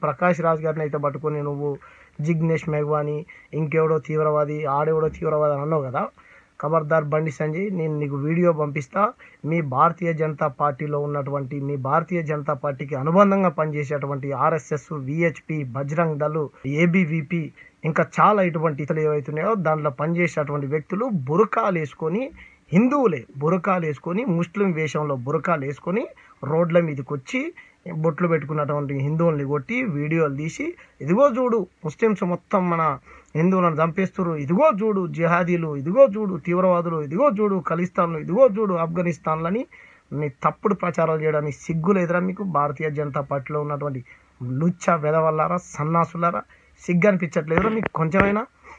ప్రకాష్ రాజ్ గారిని అయితే పట్టుకొని నువ్వు జిగ్నేష్ మెగ్వాని ఇంకెవడో తీవ్రవాది ఆడెవడో తీవ్రవాది అని అన్నావు కదా ఖబర్దార్ బండి సంజయ్ నేను నీకు వీడియో పంపిస్తా మీ భారతీయ జనతా పార్టీలో ఉన్నటువంటి మీ భారతీయ జనతా పార్టీకి అనుబంధంగా పనిచేసేటువంటి RSS VHP Bajrang Dal ABVP ఇంకా చాలా ఇటువంటి ఇతరులు ఏవైతున్నాయో దాంట్లో పనిచేసేటువంటి వ్యక్తులు బురకాలు వేసుకొని హిందువులే బురకాలు వేసుకొని ముస్లిం వేషంలో బురకాలు వేసుకొని రోడ్ల మీదకి వచ్చి బొట్లు పెట్టుకున్నటువంటి హిందువుల్ని కొట్టి వీడియోలు తీసి ఇదిగో చూడు ముస్లిమ్స్ మొత్తం మన హిందువులను చంపేస్తున్నారు ఇదిగో చూడు జిహాదీలు ఇదిగో చూడు తీవ్రవాదులు ఇదిగో చూడు ఖలిస్తాన్లు ఇదిగో చూడు ఆఫ్ఘనిస్తాన్లని నీ తప్పుడు ప్రచారాలు చేయడానికి సిగ్గు లేదురా మీకు భారతీయ జనతా పార్టీలో ఉన్నటువంటి లుచ్చ వెదవల్లారా సన్నాసులారా సిగ్గు అనిపించట్లేదురా మీకు కొంచెమైనా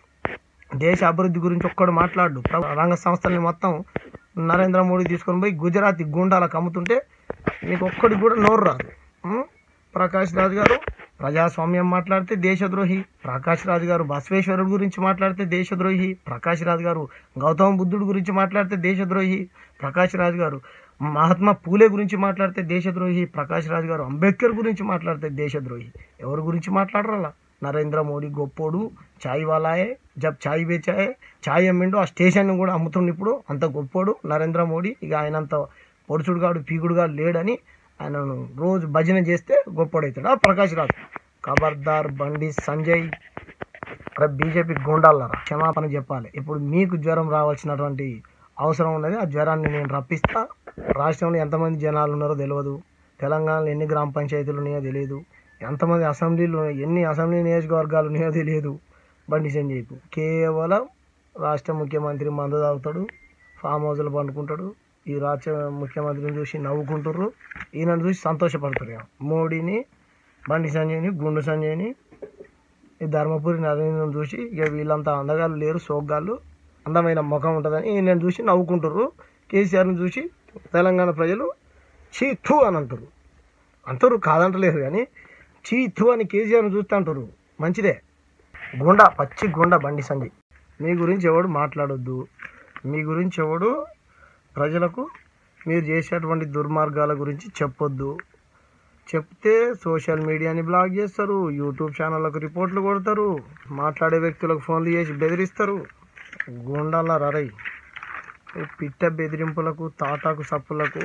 దేశ అభివృద్ధి గురించి ఒక్కడు మాట్లాడు ప్ర- రంగ సంస్థల్ని మొత్తం నరేంద్ర మోడీ తీసుకొని పోయి గుజరాతీ గుండాలకు అమ్ముతుంటే మీకు ఒక్కడికి కూడా నోరు రాదు ఉం? ప్రకాష్ రాజ్ గారు ప్రజాస్వామ్యం మాట్లాడితే దేశద్రోహి ప్రకాష్ రాజ్ గారు బసవేశ్వరుడు గురించి మాట్లాడితే దేశద్రోహి ప్రకాష్ రాజ్ గారు గౌతమ బుద్ధుడు గురించి మాట్లాడితే దేశద్రోహి ప్రకాష్ రాజ్ గారు మహాత్మా పూలే గురించి మాట్లాడితే దేశద్రోహి ప్రకాష్ రాజ్ గారు అంబేద్కర్ గురించి మాట్లాడితే దేశద్రోహి ఎవరి గురించి మాట్లాడరాలా నరేంద్ర మోడీ గొప్పోడు చాయ్ వాలాయే జబ్ చాయ్ బేచాయే చాయ్ అమ్మిండు ఆ స్టేషన్ కూడా అమ్ముతుండు ఇప్పుడు అంత గొప్పోడు నరేంద్ర మోడీ ఇక ఆయనంత పొడుచుడుగాడు పీకుడుగా లేడని ఆయనను రోజు భజన చేస్తే గొప్పోడవుతాడు ఆ ప్రకాష్ రాజ్ ఖబర్దార్ బండి సంజయ్ అరే బీజేపీ గుండాలరా క్షమాపణ చెప్పాలి ఇప్పుడు మీకు జ్వరం రావాల్సినటువంటి అవసరం ఉన్నది ఆ జ్వరాన్ని నేను రప్పిస్తా రాష్ట్రంలో ఎంతమంది జనాలు ఉన్నారో తెలియదు తెలంగాణలో ఎన్ని గ్రామ పంచాయతీలు ఉన్నాయో తెలియదు ఎంతమంది అసెంబ్లీలు ఉన్నాయి, ఎన్ని అసెంబ్లీ నియోజకవర్గాలు ఉన్నాయో తెలియదు బండి సంజయ్కు కేవలం రాష్ట్ర ముఖ్యమంత్రి మందు తాగుతాడు ఫామ్ హౌస్లో పండుకుంటాడు ఈ రాష్ట్ర ముఖ్యమంత్రిని చూసి నవ్వుకుంటారు ఈయనను చూసి సంతోషపడతారు ఇక. మోడీని బండి సంజయ్ని గుండు సంజయ్ని ఈ ధర్మపురి నరేంద్రను చూసి ఇక వీళ్ళంతా అందగాళ్ళు లేరు సోగ్గాళ్ళు అందమైన ముఖం ఉంటుందని నేను చూసి నవ్వుకుంటారు కేసీఆర్ని చూసి తెలంగాణ ప్రజలు చీ థూ అని అంటారు అంటారు కాదంటలేరు కానీ చీ థూ అని కేసీఆర్ని చూస్తే అంటారు మంచిదే గుండా పచ్చి గుండా బండి సంజయ్ మీ గురించి ఎవడు మాట్లాడొద్దు మీ గురించి ఎవడు ప్రజలకు మీరు చేసేటువంటి దుర్మార్గాల గురించి చెప్పొద్దు చెప్తే సోషల్ మీడియాని బ్లాక్ చేస్తారు యూట్యూబ్ ఛానళ్ళకు రిపోర్ట్లు కొడతారు మాట్లాడే వ్యక్తులకు ఫోన్లు చేసి బెదిరిస్తారు గుండాల రరై ఈ పిట్ట బెదిరింపులకు తాటాకు సప్పులకు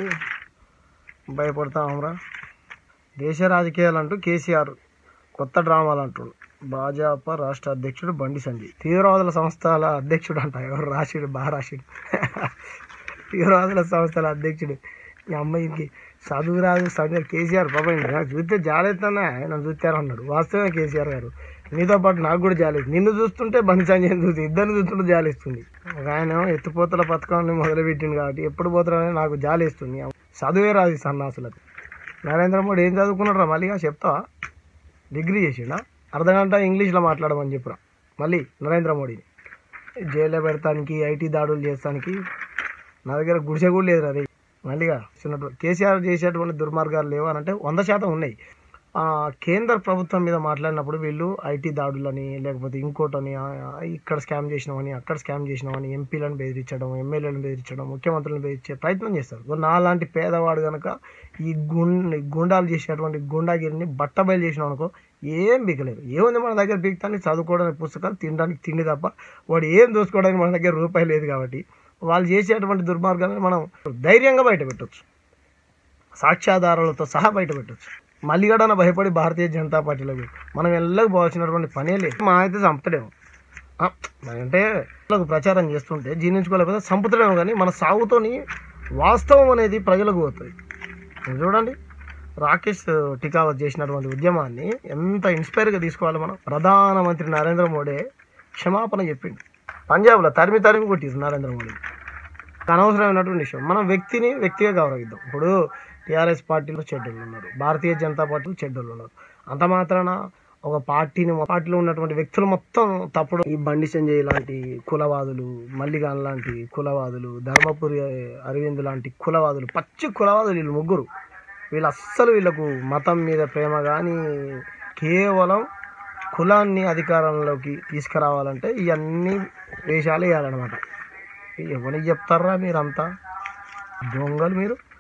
భయపడతామరా దేశ రాజకీయాలంటూ కేసీఆర్ కొత్త డ్రామాలు అంటాడు భాజపా రాష్ట్ర అధ్యక్షుడు బండి సంజయ్ తీవ్రవాదుల సంస్థల అధ్యక్షుడు అంట ఎవరు రాసిడు బాగా రాసిడు తీవ్రవాదుల సంస్థల అధ్యక్షుడు ఈ అమ్మాయికి చదువు రాదు సంజయ్ కేసీఆర్ పాపం నాకు చూస్తే జాలేస్తానా ఆయన చూస్తారు అన్నాడు వాస్తవమే కేసీఆర్ గారు నీతో పాటు నాకు కూడా జాలేదు నిన్ను చూస్తుంటే బండి సంజయ్ చూసి ఇద్దరిని చూస్తుంటే జాలేస్తుంది ఒక ఆయన ఎత్తుపోతల పథకాన్ని మొదలుపెట్టింది కాబట్టి ఎప్పుడు పోతారని నాకు జాలేస్తుంది చదువే రాదు ఈ సన్నాసులకు నరేంద్ర మోడీ ఏం చదువుకున్నాడు రా మళ్ళీగా చెప్తావా డిగ్రీ చేసిండా అర్ధగంట ఇంగ్లీష్లో మాట్లాడమని చెప్పురా మళ్ళీ నరేంద్ర మోడీని జైల్లో పెడతానికి ఐటీ దాడులు చేస్తానికి నా దగ్గర గుడిసె కూడా లేదు రే మళ్ళీగా చిన్నటువంటి కేసీఆర్ చేసేటువంటి దుర్మార్గాలు లేవు అని అంటే వంద శాతం ఉన్నాయి ఆ, కేంద్ర ప్రభుత్వం మీద మాట్లాడినప్పుడు వీళ్ళు ఐటీ దాడులని లేకపోతే ఇంకోటని ఆ, ఇక్కడ స్కామ్ చేసినామని అక్కడ స్కామ్ చేసినామని ఎంపీలను బెదిరించడం ఎమ్మెల్యేలను బెదిరించడం ముఖ్యమంత్రులను బెదిరించే ప్రయత్నం చేస్తారు మరి నాలాంటి పేదవాడు కనుక ఈ గుండ్ గుండాలు చేసినటువంటి గుండాగిరిని బట్టబయలు చేసినాం అనుకో ఏం బిగలేదు ఏముంది మన దగ్గర బిగుతానికి చదువుకోవడానికి పుస్తకాలు తినడానికి తిండి తప్ప వాడు ఏం దోసుకోవడానికి మన దగ్గర రూపాయి లేదు కాబట్టి వాళ్ళు చేసేటువంటి దుర్మార్గాలను మనం ధైర్యంగా బయట పెట్టచ్చు సాక్ష్యాధారాలతో సహా బయట పెట్టచ్చు మళ్ళీగడన భయపడి భారతీయ జనతా పార్టీలోకి మనం వెళ్ళకపోవాల్సినటువంటి పనే లేదు మా అయితే చంపుతాడేమో ఆ, అంటే వాళ్ళకు ప్రచారం చేస్తుంటే జీర్ణించుకోలేకపోతే చంపుతాడేమో కానీ మన సాగుతోని వాస్తవం అనేది ప్రజలకు పోతుంది మీరు చూడండి రాకేష్ టికావత్ చేసినటువంటి ఉద్యమాన్ని ఎంత ఇన్స్పైర్గా తీసుకోవాలి మనం ప్రధానమంత్రి నరేంద్ర మోడీ క్షమాపణ చెప్పిండు పంజాబ్లో తరిమి తరిమి కొట్టిరు నరేంద్ర మోడీ అనవసరమైనటువంటి విషయం మనం వ్యక్తిని వ్యక్తిగా గౌరవిద్దాం ఇప్పుడు టీఆర్ఎస్ పార్టీలో చెడ్డోళ్ళు ఉన్నారు భారతీయ జనతా పార్టీలో చెడ్డోళ్ళు ఉన్నారు అంత మాత్రాన ఒక పార్టీని పార్టీలో ఉన్నటువంటి వ్యక్తులు మొత్తం తప్పుడు ఈ బండి సంజయ్ లాంటి కులవాదులు మల్లిగాన్ లాంటి కులవాదులు ధర్మపురి అరవింద్ లాంటి కులవాదులు పచ్చి కులవాదులు వీళ్ళు ముగ్గురు వీళ్ళు అస్సలు వీళ్ళకు మతం మీద ప్రేమ కానీ కేవలం కులాన్ని అధికారంలోకి తీసుకురావాలంటే ఇవన్నీ వేషాలు వేయాలన్నమాట ఎవరికి చెప్తారా మీరంతా దొంగలు మీరు